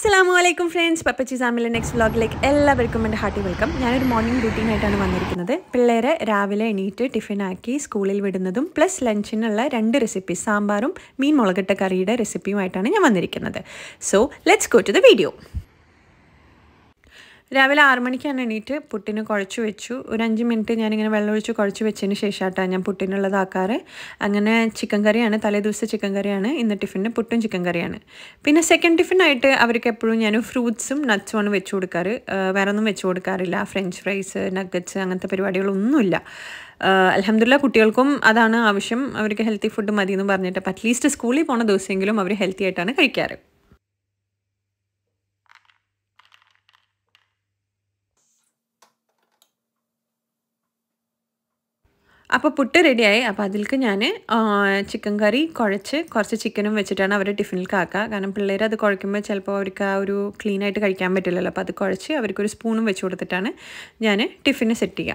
അസ്സലാമു അലൈക്കും friends പപ്പച്ചി സാമിലെ next വ്ളോഗിലേക്ക് എല്ലാവർക്കും എൻ്റെ ഹാർട്ടി വെൽക്കം ഞാനൊരു മോർണിംഗ് റൂട്ടീനായിട്ടാണ് വന്നിരിക്കുന്നത് പിള്ളേരെ രാവിലെ എണീറ്റ് ടിഫിനാക്കി സ്കൂളിൽ വിടുന്നതും പ്ലസ് ലഞ്ചിനുള്ള രണ്ട് റെസിപ്പി സാമ്പാറും മീൻ മുളകിട്ട കറിയുടെ റെസിപ്പിയുമായിട്ടാണ് ഞാൻ വന്നിരിക്കുന്നത് so let's go to the video രാവിലെ ആറ് മണിക്കാണ് എണീറ്റ് പുട്ടിന് കുഴച്ച് വെച്ചു ഒരു അഞ്ച് മിനിറ്റ് ഞാനിങ്ങനെ വെള്ളമൊഴിച്ച് കുഴച്ച് വെച്ചതിന് ശേഷമായിട്ടാണ് ഞാൻ പുട്ടിനുള്ളതാക്കാറ് അങ്ങനെ ചിക്കൻ കറിയാണ് തലേ ദിവസത്തെ ചിക്കൻ കറിയാണ് ഇന്ന് ടിഫിന് പുട്ടും ചിക്കൻ കറിയാണ് പിന്നെ സെക്കൻഡ് ടിഫിനായിട്ട് അവർക്ക് എപ്പോഴും ഞാൻ ഫ്രൂട്ട്സും നട്ട്സുമാണ് വെച്ച് കൊടുക്കാറ് വേറെ ഒന്നും വെച്ച് കൊടുക്കാറില്ല ഫ്രഞ്ച് ഫ്രൈസ് നഗറ്റ്സ് അങ്ങനത്തെ പരിപാടികളൊന്നുമില്ല അലഹമില്ല കുട്ടികൾക്കും അതാണ് ആവശ്യം അവർക്ക് ഹെൽത്തി ഫുഡ് മതി എന്ന് പറഞ്ഞിട്ട് അപ്പോൾ അറ്റ്ലീസ്റ്റ് സ്കൂളിൽ പോണ ദിവസമെങ്കിലും അവർ ഹെൽത്തി ആയിട്ടാണ് കഴിക്കാറ് അപ്പോൾ പുട്ട് റെഡിയായി അപ്പോൾ അതിലേക്ക് ഞാൻ ചിക്കൻ കറി കുഴച്ച് കുറച്ച് ചിക്കനും വെച്ചിട്ടാണ് അവർ ടിഫിനിലേക്ക് ആക്കുക കാരണം പിള്ളേർ അത് കുഴയ്ക്കുമ്പോൾ ചിലപ്പോൾ അവർക്ക് ആ ഒരു ക്ലീൻ ആയിട്ട് കഴിക്കാൻ പറ്റില്ലല്ലോ അപ്പോൾ അത് കുഴച്ച് അവർക്കൊരു സ്പൂണും വെച്ച് കൊടുത്തിട്ടാണ് ഞാൻ ടിഫിന് സെറ്റ് ചെയ്യുക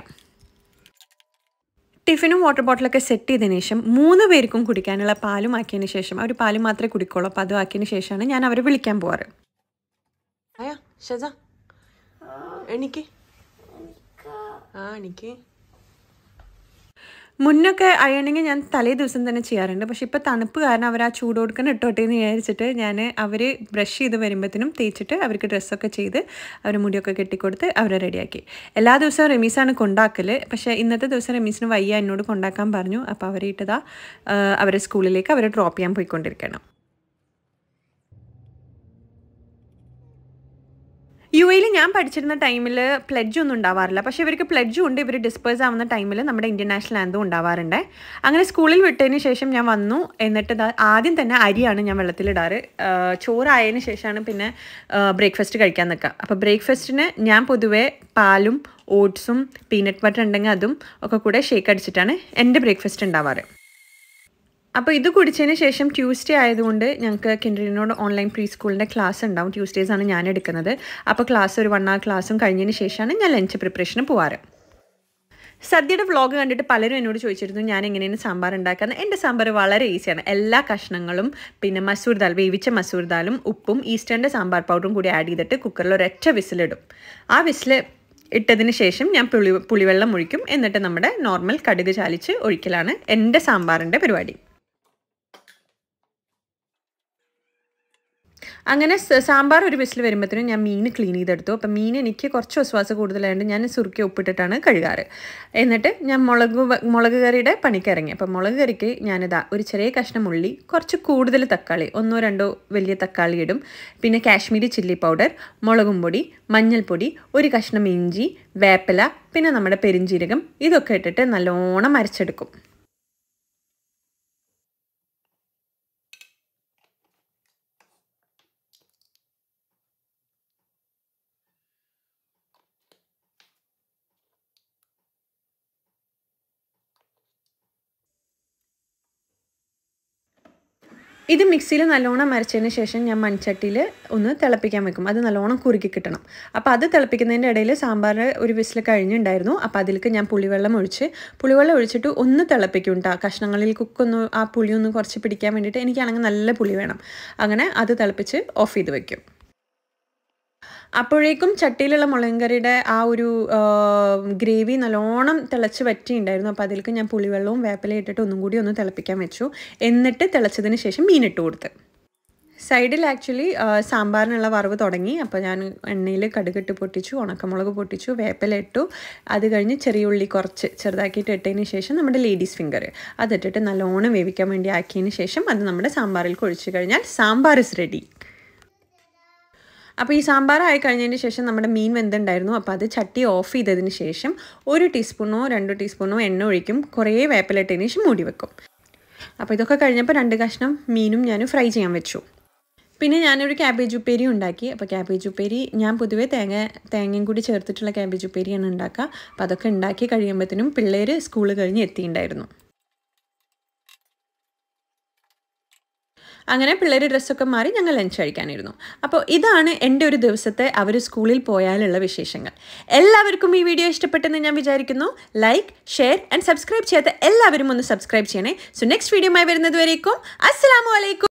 ടിഫിനും വാട്ടർ ബോട്ടിലൊക്കെ സെറ്റ് ചെയ്തതിന് ശേഷം മൂന്ന് പേർക്കും കുടിക്കാനുള്ള പാലും ആക്കിയതിന് ശേഷം അവർ പാലും മാത്രമേ കുടിക്കുള്ളൂ അപ്പോൾ അതും ആക്കിയതിന് ശേഷമാണ് ഞാൻ അവരെ വിളിക്കാൻ പോവാറ് അയ്യാ ഷജ എനിക്ക് ആ എനിക്ക് മുന്നൊക്കെ അയണിങ് ഞാൻ തലേ ദിവസം തന്നെ ചെയ്യാറുണ്ട് പക്ഷെ ഇപ്പോൾ തണുപ്പ് കാരണം അവർ ആ ചൂട് കൊടുക്കാൻ ഇട്ടോട്ടെ എന്ന് വിചാരിച്ചിട്ട് ഞാൻ അവർ ബ്രഷ് ചെയ്ത് വരുമ്പോഴത്തേനും തേച്ചിട്ട് അവർക്ക് ഡ്രസ്സൊക്കെ ചെയ്ത് അവർ മുടിയൊക്കെ കെട്ടിക്കൊടുത്ത് അവരെ റെഡിയാക്കി എല്ലാ ദിവസവും റെമീസാണ് കൊണ്ടാക്കൽ പക്ഷേ ഇന്നത്തെ ദിവസം റെമീസിന് വയ്യ എന്നോട് കൊണ്ടാക്കാൻ പറഞ്ഞു അപ്പോൾ അവരിട്ടതാ അവരെ സ്കൂളിലേക്ക് അവരെ ഡ്രോപ്പ് ചെയ്യാൻ പോയിക്കൊണ്ടിരിക്കണം യു എയിൽ ഞാൻ പഠിച്ചിരുന്ന ടൈമിൽ പ്ലഡ്ജ് ഒന്നും ഉണ്ടാവാറില്ല പക്ഷേ ഇവർക്ക് പ്ലഡ്ജും ഉണ്ട് ഇവർ ഡിസ്പേഴ്സ് ആവുന്ന ടൈമിൽ നമ്മുടെ ഇന്ത്യൻ നാഷണൽ ആന്തും ഉണ്ടാവാറുണ്ട് അങ്ങനെ സ്കൂളിൽ വിട്ടതിന് ശേഷം ഞാൻ വന്നു എന്നിട്ട് ആദ്യം തന്നെ അരിയാണ് ഞാൻ വെള്ളത്തിലിടാറ് ചോറായതിന് ശേഷമാണ് പിന്നെ ബ്രേക്ക്ഫാസ്റ്റ് കഴിക്കാൻ നിൽക്കുക അപ്പോൾ ബ്രേക്ക്ഫാസ്റ്റിന് ഞാൻ പൊതുവേ പാലും ഓട്സും പീനട്ട് ബട്ടർ ഉണ്ടെങ്കിൽ അതും ഒക്കെ കൂടെ ഷേക്ക് അടിച്ചിട്ടാണ് എൻ്റെ ബ്രേക്ക്ഫാസ്റ്റ് ഉണ്ടാവാറ് അപ്പോൾ ഇത് കുടിച്ചതിന് ശേഷം ട്യൂസ്ഡേ ആയതുകൊണ്ട് ഞങ്ങൾക്ക് കിൻഡറിനോട് ഓൺലൈൻ പ്രീ സ്കൂളിൻ്റെ ക്ലാസ് ഉണ്ടാവും ട്യൂസ്ഡേസ് ആണ് ഞാൻ എടുക്കുന്നത് അപ്പോൾ ക്ലാസ് ഒരു വൺ അവർ ക്ലാസ്സും കഴിഞ്ഞതിന് ശേഷമാണ് ഞാൻ ലഞ്ച് പ്രിപ്പറേഷന് പോവാറ് സദ്യയുടെ വ്ളോഗ് കണ്ടിട്ട് പലരും എന്നോട് ചോദിച്ചിരുന്നു ഞാൻ എങ്ങനെയാണ് സാമ്പാർ ഉണ്ടാക്കുന്നത് എൻ്റെ സാമ്പാർ വളരെ ഈസിയാണ് എല്ലാ കഷ്ണങ്ങളും പിന്നെ മസൂർ ദാൽ വേവിച്ച മസൂർ ദാലും ഉപ്പും ഈസ്റ്റേണിൻ്റെ സാമ്പാർ പൗഡറും കൂടി ആഡ് ചെയ്തിട്ട് കുക്കറിൽ ഒരൊറ്റ വിസിലിടും ആ വിസിൽ ഇട്ടതിന് ശേഷം ഞാൻ പുളി പുളിവെള്ളം ഒഴിക്കും എന്നിട്ട് നമ്മുടെ നോർമൽ കടുക് ചാലിച്ച് ഒഴിക്കലാണ് എൻ്റെ സാമ്പാറിൻ്റെ പരിപാടി അങ്ങനെ സാമ്പാർ ഒരു വിസിൽ വരുമ്പോഴത്തേനും ഞാൻ മീൻ ക്ലീൻ ചെയ്തെടുത്തു അപ്പം മീൻ എനിക്ക് കുറച്ച് വിശ്വാസം കൂടുതലായതുകൊണ്ട് ഞാൻ സുറുക്കി ഉപ്പിട്ടിട്ടാണ് കഴുകാറ് എന്നിട്ട് ഞാൻ മുളക് മുളക് കറിയുടെ പണിക്ക് ഇറങ്ങി അപ്പം മുളക് കറിക്ക് ഞാനിതാ ഒരു ചെറിയ കഷ്ണം ഉള്ളി കുറച്ച് കൂടുതൽ തക്കാളി ഒന്നോ രണ്ടോ വലിയ തക്കാളി ഇടും പിന്നെ കാശ്മീരി ചില്ലി പൗഡർ മുളകും പൊടി മഞ്ഞൾപ്പൊടി ഒരു കഷ്ണം ഇഞ്ചി വേപ്പില പിന്നെ നമ്മുടെ പെരിഞ്ചീരകം ഇതൊക്കെ ഇട്ടിട്ട് നല്ലോണം അരച്ചെടുക്കും ഇത് മിക്സിയിൽ നല്ലോണം അരച്ചതിന് ശേഷം ഞാൻ മൺചട്ടിയിൽ ഒന്ന് തിളപ്പിക്കാൻ വെക്കും അത് നല്ലോണം കുറുക്കി കിട്ടണം അപ്പോൾ അത് തിളപ്പിക്കുന്നതിൻ്റെ ഇടയിൽ സാമ്പാർ ഒരു വിസിൽ കഴിഞ്ഞിട്ടുണ്ടായിരുന്നു അപ്പോൾ അതിലേക്ക് ഞാൻ പുളിവെള്ളം ഒഴിച്ച് പുളിവെള്ളം ഒഴിച്ചിട്ട് ഒന്ന് തിളപ്പിക്കും കേട്ടോ കഷ്ണങ്ങളിൽ കുക്കൊന്ന് ആ പുളി ഒന്ന് കുറച്ച് പിടിക്കാൻ വേണ്ടിയിട്ട് എനിക്കാണെങ്കിൽ നല്ല പുളി വേണം അങ്ങനെ അത് തിളപ്പിച്ച് ഓഫ് ചെയ്ത് വെക്കും അപ്പോഴേക്കും ചട്ടിയിലുള്ള മുളങ്കറിയുടെ ആ ഒരു ഗ്രേവി നല്ലോണം തിളച്ച് വറ്റിയുണ്ടായിരുന്നു അപ്പോൾ അതിലേക്ക് ഞാൻ പുളിവെള്ളവും വേപ്പിലയും ഇട്ടിട്ട് ഒന്നും കൂടി ഒന്ന് തിളപ്പിക്കാൻ വെച്ചു എന്നിട്ട് തിളച്ചതിന് ശേഷം മീനിട്ട് കൊടുത്ത് സൈഡിൽ ആക്ച്വലി സാമ്പാറിനുള്ള വറവ് തുടങ്ങി അപ്പോൾ ഞാൻ എണ്ണയിൽ കടുകിട്ട് പൊട്ടിച്ചു ഉണക്കമുളക് പൊട്ടിച്ചു വേപ്പില ഇട്ടു അത് കഴിഞ്ഞ് ചെറിയ ഉള്ളി കുറച്ച് ചെറുതാക്കിയിട്ട് ഇട്ടതിന് ശേഷം നമ്മുടെ ലേഡീസ് ഫിംഗർ അതിട്ടിട്ട് നല്ലോണം വേവിക്കാൻ വേണ്ടി ആക്കിയതിന് ശേഷം അത് നമ്മുടെ സാമ്പാറിൽ ഒഴിച്ചു കഴിഞ്ഞാൽ സാമ്പാർ ഇസ് റെഡി അപ്പോൾ ഈ സാമ്പാർ ആയി കഴിഞ്ഞതിന് ശേഷം നമ്മുടെ മീൻ വെന്തുണ്ടായിരുന്നു അപ്പോൾ അത് ചട്ടി ഓഫ് ചെയ്തതിന് ശേഷം ഒരു ടീസ്പൂണോ രണ്ട് ടീസ്പൂണോ എണ്ണ ഒഴിക്കും കുറേ വേപ്പിലിട്ടതിന് ശേഷം മൂടി വെക്കും അപ്പോൾ ഇതൊക്കെ കഴിഞ്ഞപ്പോൾ രണ്ട് കഷ്ണം മീനും ഞാൻ ഫ്രൈ ചെയ്യാൻ വെച്ചു പിന്നെ ഞാനൊരു ക്യാബേജ് ഉപ്പേരി ഉണ്ടാക്കി അപ്പോൾ ക്യാബേജ് ഉപ്പേരി ഞാൻ പൊതുവേ തേങ്ങ തേങ്ങയും കൂടി ചേർത്തിട്ടുള്ള ക്യാബേജ് ഉപ്പേരിയാണ് ഉണ്ടാക്കുക അപ്പോൾ അതൊക്കെ ഉണ്ടാക്കി കഴിയുമ്പോഴത്തേനും പിള്ളേർ സ്കൂൾ കഴിഞ്ഞ് എത്തിയിട്ടുണ്ടായിരുന്നു അങ്ങനെ പിള്ളേർ ഡ്രസ്സൊക്കെ മാറി ഞങ്ങൾ ലഞ്ച് കഴിക്കാനിരുന്നു അപ്പോൾ ഇതാണ് എൻ്റെ ഒരു ദിവസത്തെ അവർ സ്കൂളിൽ പോയാലുള്ള വിശേഷങ്ങൾ എല്ലാവർക്കും ഈ വീഡിയോ ഇഷ്ടപ്പെട്ടെന്ന് ഞാൻ വിചാരിക്കുന്നു ലൈക്ക് ഷെയർ ആൻഡ് സബ്സ്ക്രൈബ് ചെയ്യാത്ത എല്ലാവരും ഒന്ന് സബ്സ്ക്രൈബ് ചെയ്യണേ സോ നെക്സ്റ്റ് വീഡിയോമായി വരുന്നത് വരേക്കും അസ്സലാമു അലൈക്കും